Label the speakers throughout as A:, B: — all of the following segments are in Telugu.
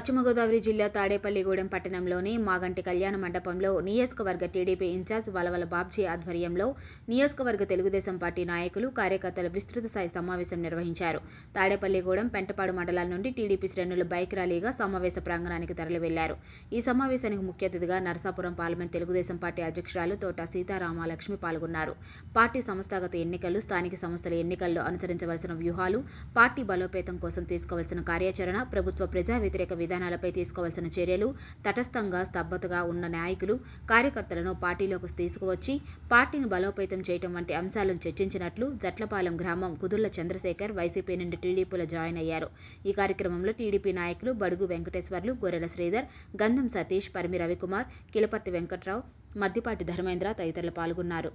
A: పశ్చిమ గోదావరి జిల్లా తాడేపల్లిగూడెం పట్టణంలోని మాగంటి కళ్యాణ మండపంలో నియోజకవర్గ టీడీపీ ఇన్ఛార్జ్ వలవల బాబ్జీ ఆధ్వర్యంలో నియోజకవర్గ తెలుగుదేశం పార్టీ నాయకులు కార్యకర్తల విస్తృత స్థాయి సమావేశం నిర్వహించారు తాడేపల్లిగూడెం పెంటపాడు మండలాల నుండి టీడీపీ శ్రేణులు బైక్ ర్యాలీగా సమావేశ ప్రాంగణానికి తరలి వెళ్లారు ఈ సమావేశానికి ముఖ్య అతిథిగా నరసాపురం పార్లమెంట్ తెలుగుదేశం పార్టీ అధ్యక్షురాలు తోట సీతారామలక్ష్మి పాల్గొన్నారు పార్టీ సంస్థాగత ఎన్నికలు స్థానిక సంస్థల ఎన్నికల్లో అనుసరించవలసిన వ్యూహాలు పార్టీ బలోపేతం కోసం తీసుకోవాల్సిన కార్యాచరణ ప్రభుత్వ ప్రజా వ్యతిరేక విధానాలపై తీసుకోవాల్సిన చర్యలు తటస్థంగా స్తబ్దతగా ఉన్న నాయకులు కార్యకర్తలను పార్టీలోకి తీసుకువచ్చి పార్టీని బలోపేతం చేయడం వంటి అంశాలను చర్చించినట్లు జట్లపాలెం గ్రామం కుదుర్ల చంద్రశేఖర్ వైసీపీ నుండి టీడీపీలో జాయిన్ అయ్యారు ఈ కార్యక్రమంలో టీడీపీ నాయకులు బడుగు వెంకటేశ్వర్లు గొర్రెల శ్రీధర్ గంధం సతీష్ పరిమి రవికుమార్ కిలపర్తి వెంకట్రావు మద్దిపాటి ధర్మేంద్ర తదితరులు పాల్గొన్నారు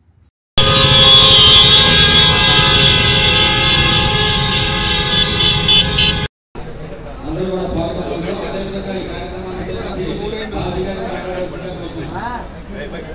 B: అందరూ కూడా స్వాగతం పలికారు. అదేవిధంగా ఈ కార్యక్రమాన్ని నిర్వహించి బాబు గారి మాట్లాడాల్సిందిగా కోరుతున్నాను.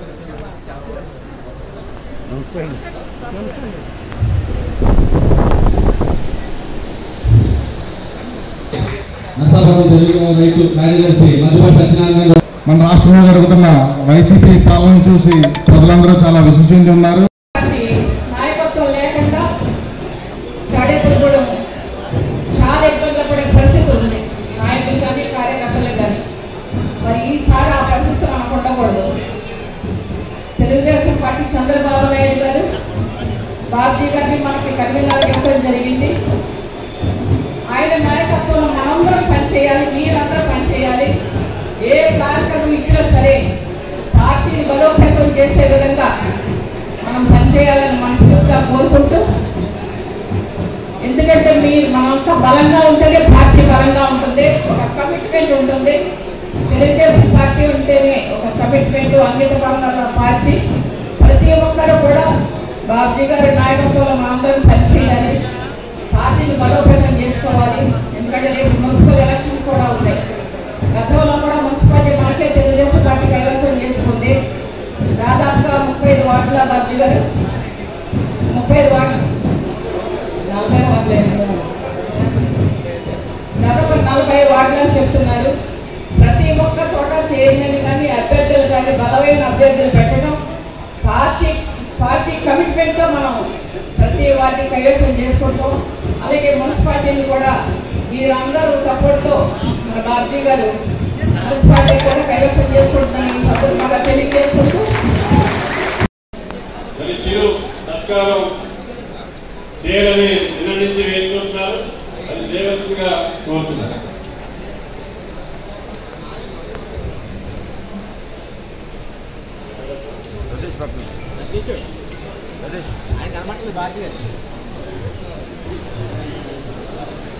B: నరసాపురం తెలుగు రైతు కార్యదర్శి మధుబాటి సత్యనారాయణ గారు
C: మన రాష్ట్రంలో జరుగుతున్న వైసీపీ పాలన చూసి ప్రజలందరూ చాలా విశ్వసించి ఉన్నారు
D: పార్టీ నాయకత్వం లేకుండా తాడేపల్లిగూడెం చాలా ఇబ్బందులు పడే పరిస్థితి ఉంది నాయకులు కానీ కార్యకర్తలు కానీ మరి ఈసారి ఆ పరిస్థితి మనకు ఉండకూడదు తెలుగుదేశం పార్టీ చంద్రబాబు నాయుడు గారు బాబ్జీ గారిని మనకి కన్వీనర్ ఇవ్వడం జరిగింది ఆయన నాయకత్వంలో మనందరం పనిచేయాలి మీరందరూ పనిచేయాలి ఏ కార్యక్రమం ఇచ్చినా సరే పార్టీని బలోపేతం చేసే విధంగా మనం పనిచేయాలని మనస్ఫూర్తిగా కోరుకుంటూ ఎందుకంటే మీరు మనంతా బలంగా ఉంటేనే పార్టీ బలంగా ఉంటుంది ఒక కమిట్మెంట్ ఉంటుంది తెలుగుదేశం పార్టీ ఉంటేనే ఒక కమిట్మెంట్ అంకిత పరంగా పార్టీ ప్రతి ఒక్కరు కూడా బాబ్జీ గారి నాయకత్వంలో మనందరం పనిచేయాలి పార్టీని బలోపేతం చేసుకోవాలి ఎందుకంటే రేపు మున్సిపల్ ఎలక్షన్స్ కూడా ఉన్నాయి గతంలో కూడా మున్సిపాలిటీ మనకే తెలుగుదేశం పార్టీ కైవసం చేసుకుంది దాదాపుగా ముప్పై ఐదు వార్డుల బాబ్జీ గారు ముప్పై ఐదు వార్డు నలభై వార్డులు దాదాపు నలభై వార్డులు అని చెప్తున్నారు ప్రతి ఒక్క చోట చైర్మన్ కానీ అభ్యర్థులు కానీ బలమైన అభ్యర్థులు పెట్టడం పార్టీ పార్టీ కమిట్మెంట్తో మనం ప్రతి వాటిని కైవసం చేసుకుంటాం అలాగే మున్సిపాలిటీని కూడా మీరందరూ సపోర్ట్తో మన బాబ్జీ గారు మున్సిపాలిటీ కూడా కైవసం చేసుకుంటున్నాను సపోర్ట్ కూడా తెలియజేసుకుంటూ
E: మరి చిరు సత్కారం చేయాలని నిన్న నుంచి వేచి చూస్తున్నారు అది చేయవలసిందిగా కోరుతున్నారు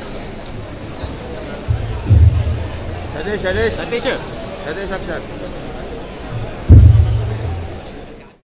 F: సతీష్ సతీష్ సతీష్ సతీష్ ఒకసారి